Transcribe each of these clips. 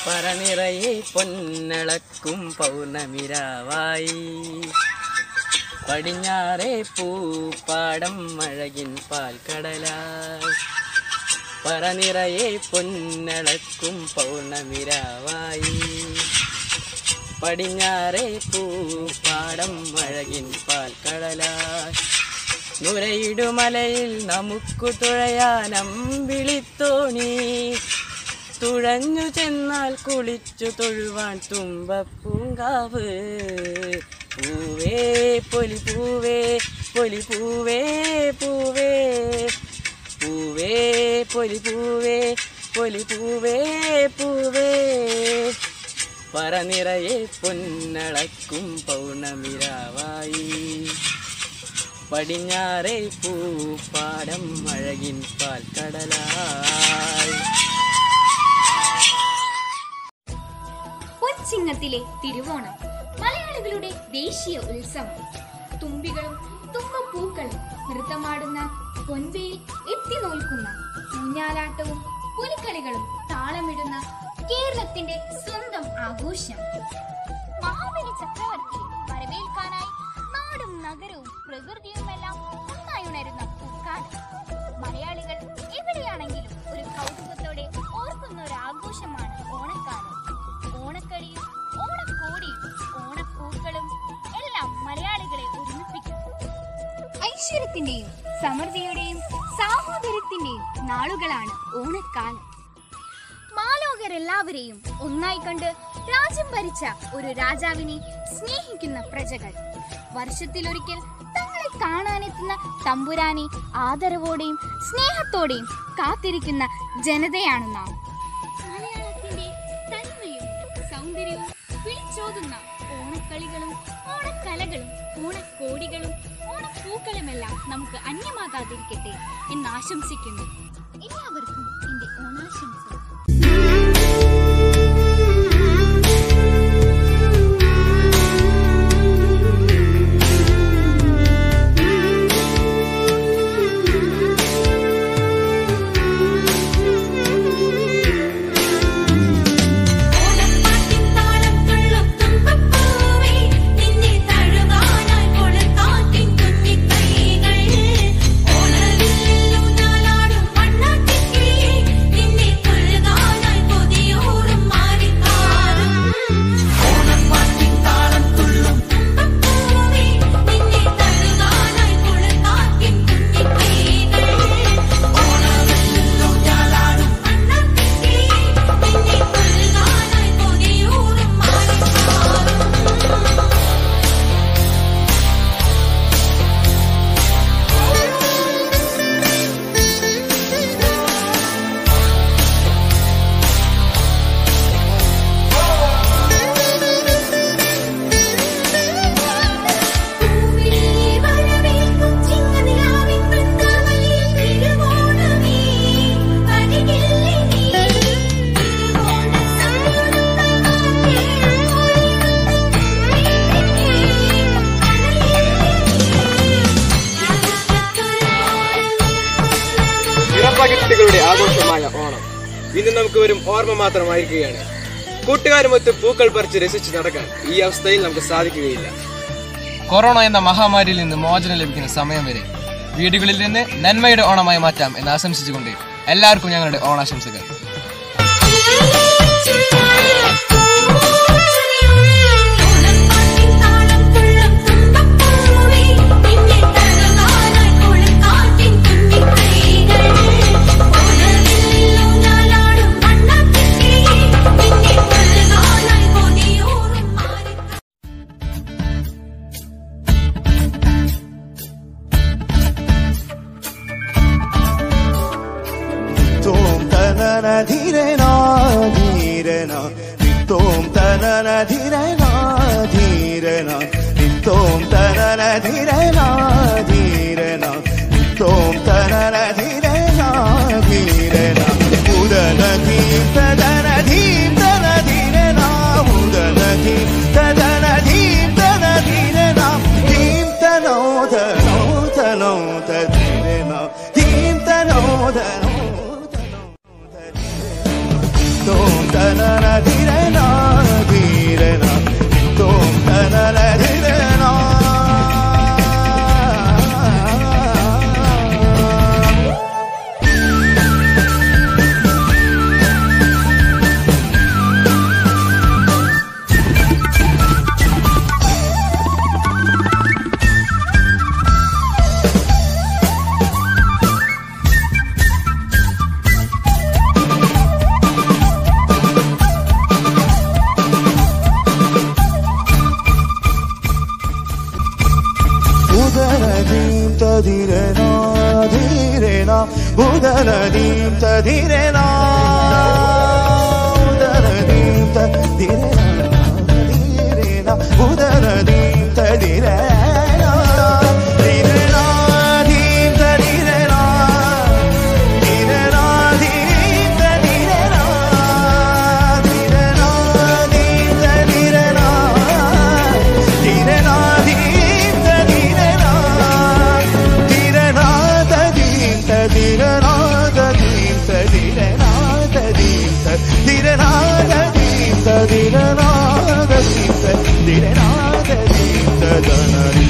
പറനിറയെ പൊന്നളക്കും പൗർണമിരാവായി പടിഞ്ഞാറേ പൂപ്പാടം മഴകിൻ പാൽക്കടലായി പറനിറയെ പൊന്നളക്കും പൗർണമിരാവായി പടിഞ്ഞാറേ പൂപ്പാടം മഴകിൻ പാൽക്കടലായി നുരയിടുമലയിൽ നമുക്കു തുഴയാനം വിളിത്തോണി തുഴഞ്ഞു ചെന്നാൽ കുളിച്ചു തൊഴുവാൻ തുമ്പപ്പൂങ്കാവ് പൂവേ പൊലി പൂവേ പൊലി പൂവേ പൂവേ പൂവേ പൊലി പൂവേ പൊലി പൂവേ പൂവേ പറനിറയെ പൊന്നളക്കും പൗർണമിരാവായി പടിഞ്ഞാറേ പൂപ്പാടം അഴകിൻ പാൽക്കടലായി പൊൻചിങ്ങത്തിലെ തിരുവോണം മലയാളികളുടെ ദേശീയ ഉത്സവം തുമ്പികളും തുമ്പപ്പൂക്കളും നൃത്തമാടുന്ന പൊൻവയിൽ എത്തി നോൽക്കുന്ന ഊഞ്ഞാലാട്ടവും പുലിക്കളികളും താളമിടുന്ന കേരളത്തിന്റെ സ്വന്തം ആഘോഷം മഹാബലി ചക്രവർത്തിയെ വരവേൽക്കാനായി നാടും നഗരവും പ്രകൃതിയുമെല്ലാം ഒന്നായി ഉണരുന്ന പൂക്കാലം മലയാളികൾ എവിടെയാണെങ്കിലും ഒരു കൗതുകത്തോടെ ഓർക്കുന്ന ഒരു ആഘോഷമാണ് ഓണക്കാലം ഓണക്കളിയും ഓണക്കോടിയും ഓണപ്പൂക്കളും എല്ലാം മലയാളികളെ ഒരുമിപ്പിക്കും ഐശ്വര്യത്തിന്റെയും സമൃദ്ധിയുടെയും സാഹോദര്യത്തിന്റെയും നാളുകളാണ് ഓണക്കാലം മാലോകരെല്ലാവരെയും ഒന്നായി കണ്ട് രാജ്യം ഭരിച്ച ഒരു രാജാവിനെ സ്നേഹിക്കുന്ന പ്രജകൾ വർഷത്തിലൊരിക്കൽ തങ്ങളെ കാണാനെത്തുന്ന തമ്പുരാനെ ആദരവോടെയും സ്നേഹത്തോടെയും കാത്തിരിക്കുന്ന ജനതയാണ് നാം മലയാളത്തിന്റെ തന്മയും സൗന്ദര്യവും വിളിച്ചോതുന്ന ഓണക്കളികളും ഓണക്കലകളും ഓണക്കോടികളും ഓണപ്പൂക്കളുമെല്ലാം നമുക്ക് അന്യമാകാതിരിക്കട്ടെ എന്ന് ആശംസിക്കുന്നു എല്ലാവർക്കും എന്റെ ഓണാശംസ ഓണപ്പാട്ടിത്താളം തുള്ളും തുമ്പപ്പൂവേ നിന്നെ തഴുകാനായി കൊളുത്താറ്റിൻ കുഞ്ഞിക്കൈകൾ ഓണവില്ലിലും നാലാടും വണ്ണാട്ടിക്കിളിയേ നിന്നെ തൊഴുകാനായി കൊതിയൂറും മാറിക്കാറും ഓണപ്പാട്ടിത്താളം തുള്ളും തുമ്പപ്പൂവേ നിന്നെ തഴുകാനായി കൊളുത്താറ്റിൻ കുഞ്ഞിക്കൈകൾ ഓണവില്ലിലും നാലാടും വണ്ണാട്ടിക്കിളിയേ നിന്നെ തൊഴുകാനായി കൊതിയൂറും മാറിക്കാറും പൂവിലേ വരവേൽക്കും ചിങ്ങനിലാവിൻ വൃന്ദാവനിയിൽ തിരുവോണമേ അരികില്ലേ നീ തിരുവോണ ഇറപ്പകിട്ടുകളുടെ ആഘോഷമായ ഓണം ഇന്ന് നമുക്ക് വരും ഓർമ്മ മാത്രമായിരിക്കുകയാണ് കൂട്ടുകാരുമൊത്ത് പൂക്കൾ പറിച്ച് രസിച്ച് നടക്കാൻ ഈ അവസ്ഥയിൽ നമുക്ക് സാധിക്കുകയില്ല കൊറോണ എന്ന മഹാമാരിയിൽ നിന്ന് മോചനം ലഭിക്കുന്ന സമയം വരെ വീടുകളിൽ നിന്ന് നന്മയുടെ ഓണമായി മാറ്റാം എന്ന് ആശംസിച്ചുകൊണ്ട് എല്ലാവർക്കും ഞങ്ങളുടെ ഓണാശംസകൾ ഓണപ്പാട്ടിത്താളം തുള്ളും തുമ്പപ്പൂവേ നിന്നെ തഴുകാനായി കൊളുത്താറ്റിൻ കുഞ്ഞിക്കൈകൾ ഓണവില്ലിലും നാലാടും വണ്ണാട്ടിക്കിളിയേ നിന്നെ തഴുകാനായി കൊതിയൂറും മാറിക്കാറും തോം തനന ധീരന ധീരന തോം തനന ധീരന ധീരന തോം തനന ധീരന ധീരന തോം തനന ധീരന ധീരന ഉദന ധീം തദന ധീം തന ധീരന ഉദന ധീം തദന ധീം തന ധീരന ധീം തനോ തനോ തനോ തധീരന ധീം തനോ തനോ തോം തനന ധീര ധീരെ നാ ഉദരദീം ധീരെ ധീരെ നാ ഉദരദീം ധീരെ നാ ധീരെ നാ ധീം ധീരെ നാ ധീരെ നാ ധീം ധീരെ നാ ധീരെ നാ ധീം ധീരെ നാ ധീരെ നാ ധീം ധീരെ നാ ധീരെ നാ ധീം ധീരെ നാ ധീം ധീരെ നാ ധീം ധീരെ നാ ധീം ധീരെ നാ ധീം ധീരെ നാ ധീം ധീരെ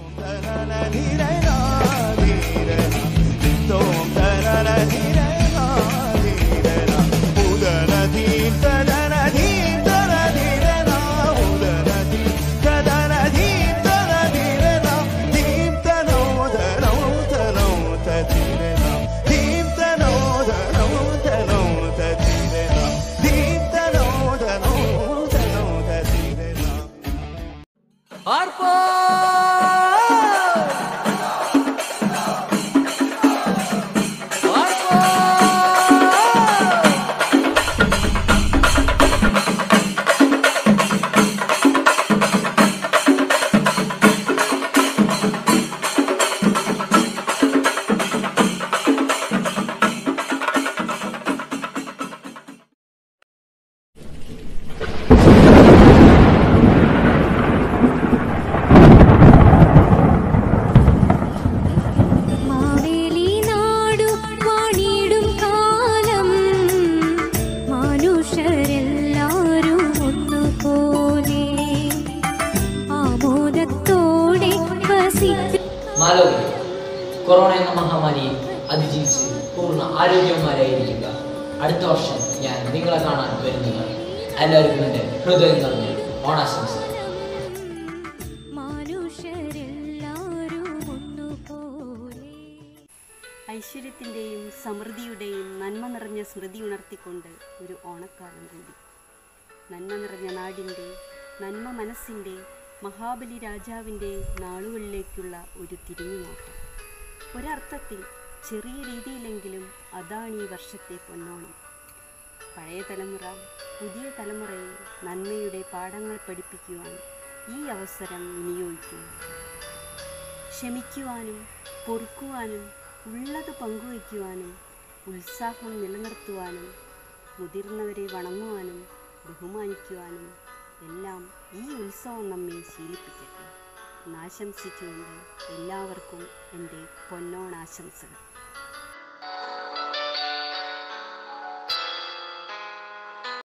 ആർപ്പോ മാവേലി നാടു വാണിടും കാലം മനുഷ്യരെല്ലാരും ഒന്നുപോലെ ആമോദത്തോടെ വസിക്കും മാലോകി കൊറോണ എന്ന മഹാമാരിയെ അതിജീവിച്ച് പൂർണ്ണ ആരോഗ്യവാന്മാരായിരിക്കുക അടുത്ത വർഷം ഞാൻ നിങ്ങളെ കാണാൻ വരുന്നതാണ് എല്ലാവർക്കും എൻ്റെ ഹൃദയം നിറഞ്ഞ ഓണാശംസകൾ മനുഷ്യരെല്ലാരും ഒന്നുപോലെ ഐശ്വര്യത്തിൻ്റെയും സമൃദ്ധിയുടെയും നന്മ നിറഞ്ഞ സ്മൃതി ഉണർത്തിക്കൊണ്ട് ഒരു ഓണക്കാലം കൂടി നന്മ നിറഞ്ഞ നാടിൻ്റെ നന്മ മനസ്സിൻ്റെ മഹാബലി രാജാവിൻ്റെ നാളുകളിലേക്കുള്ള ഒരു തിരിഞ്ഞുനോട്ടം ഒരർത്ഥത്തിൽ ചെറിയ രീതിയിലെങ്കിലും അതാണ് ഈ വർഷത്തെ പൊന്നോണം പഴയ തലമുറ പുതിയ തലമുറയെ നന്മയുടെ പാഠങ്ങൾ പഠിപ്പിക്കുവാൻ ഈ അവസരം വിനിയോഗിക്കുന്നു ക്ഷമിക്കുവാനും പൊറുക്കുവാനും ഉള്ളത് പങ്കുവയ്ക്കുവാനും ഉത്സാഹം നിലനിർത്തുവാനും മുതിർന്നവരെ വണങ്ങുവാനും ബഹുമാനിക്കുവാനും എല്ലാം ഈ ഉത്സവം നമ്മെ ശീലിപ്പിക്കട്ടെ എന്നാശംസിച്ചുകൊണ്ട് എല്ലാവർക്കും എൻ്റെ പൊന്നോണാശംസകൾ